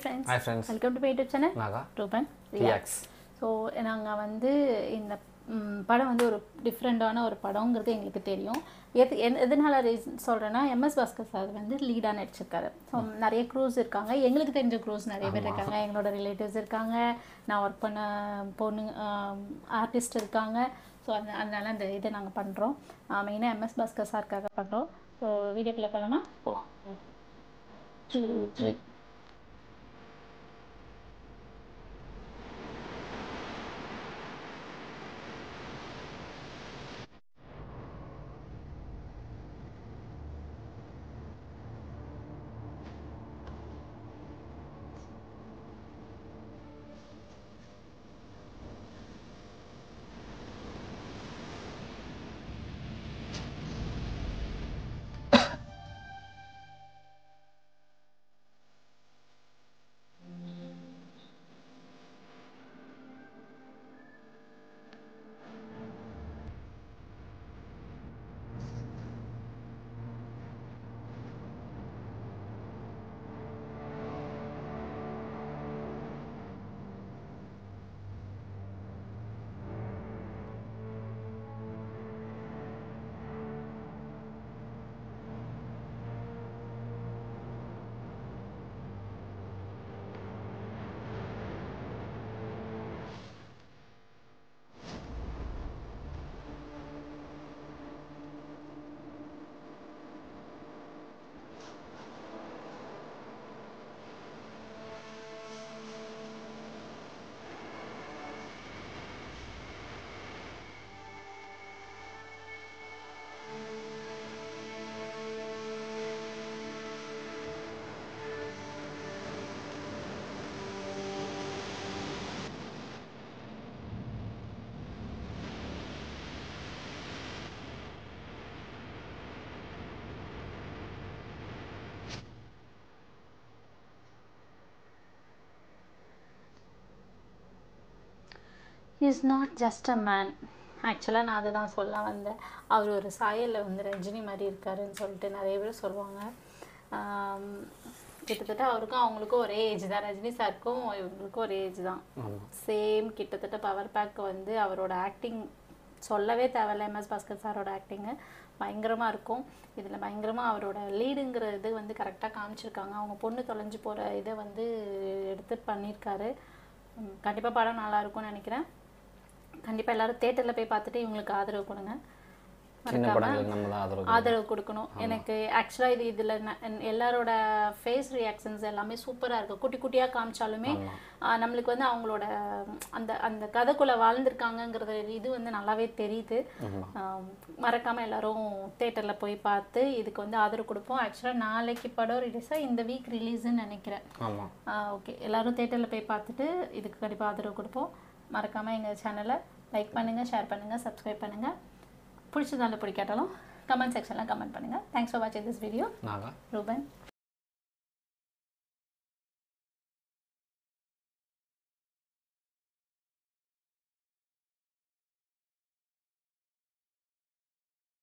Friends Hi friends. Welcome to my YouTube channel Naga Ruban reacts so நாங்கள் வந்து இந்த ம், படம் வந்து ஒரு டிஃப்ரெண்ட்டான ஒரு படங்கிறது எங்களுக்கு தெரியும் எது என் எதனால ரீசன் சொல்கிறேன்னா எம்எஸ் பாஸ்கர் சார் வந்து லீடாக நடிச்சிருக்காரு ஸோ நிறைய க்ரூஸ் இருக்காங்க எங்களுக்கு தெரிஞ்ச க்ரூஸ் நிறைய பேர் இருக்காங்க எங்களோட ரிலேட்டிவ்ஸ் இருக்காங்க நான் ஒர்க் பண்ண பொண்ணு ஆர்டிஸ்ட் இருக்காங்க ஸோ அந்த அதனால அந்த இதை நாங்கள் பண்ணுறோம் மெயினாக எம்எஸ் பாஸ்கர் சாருக்காக பண்ணுறோம் ஸோ வீடியோக்குள்ளே போகலாமா போகலாம் two three is not just a man ஆக்சுவலாக நான் அதை தான் சொல்ல வந்தேன் அவர் ஒரு சாயலில் வந்து ரஜினி மாதிரி இருக்காருன்னு சொல்லிட்டு நிறைய பேர் சொல்லுவாங்க ஆம், கிட்டத்தட்ட அவருக்கும் அவங்களுக்கும் ஒரே ஏஜ் தான் ரஜினி சாருக்கும் இவங்களுக்கும் ஒரே ஏஜ் தான் சேம் கிட்டத்தட்ட பவர் பேக் வந்து அவரோட ஆக்டிங் சொல்லவே தேவையில்ல எம்எஸ் பாஸ்கர் சாரோட ஆக்டிங்கு பயங்கரமாக இருக்கும் இதில் பயங்கரமாக அவரோட லீடுங்கிற இது வந்து கரெக்டாக காமிச்சிருக்காங்க அவங்க பொண்ணு தொலைஞ்சு போகிற இதை வந்து எடுத்து பண்ணியிருக்காரு கண்டிப்பாக படம் நல்லா இருக்கும்னு நினைக்கிறேன் கண்டிப்பாக எல்லாரும் தேட்டரில் போய் பார்த்துட்டு இவங்களுக்கு ஆதரவு கொடுங்க சின்ன படங்களுக்கு நம்ம தான் ஆதரவு ஆதரவு கொடுக்கணும் எனக்கு ஆக்சுவலாக இது இதில் எல்லாரோட ஃபேஸ் ரியாக்ஷன்ஸ் எல்லாமே சூப்பராக இருக்குது குட்டி குட்டியாக காமிச்சாலுமே ஆஹ், நம்மளுக்கு வந்து அவங்களோட ம், அந்த அந்த கதைக்குள்ளே வாழ்ந்திருக்காங்கங்கிறது இது வந்து நல்லாவே தெரியுது ஆம், மறக்காம எல்லாரும் தேட்டரில் போய் பார்த்து இதுக்கு வந்து ஆதரவு கொடுப்போம் ஆக்சுவலாக நாளைக்கு படம் ரிலீஸாக இந்த வீக் ரிலீஸ்ன்னு நினைக்கிறேன் ஆமாம் ஓகே எல்லாரும் தேட்டரில் போய் பார்த்துட்டு இதுக்கு கண்டிப்பாக ஆதரவு கொடுப்போம் மறக்காமல் எங்கள் சேனலை லைக் பண்ணுங்கள் ஷேர் பண்ணுங்கள் சப்ஸ்கிரைப் பண்ணுங்கள் பிடிச்சதால பிடிக்காட்டாலும் கமெண்ட் செக்ஷனில் கமெண்ட் பண்ணுங்கள் தேங்க்ஸ் ஃபார் வாட்சிங் திஸ் வீடியோ நாகா ரூபன்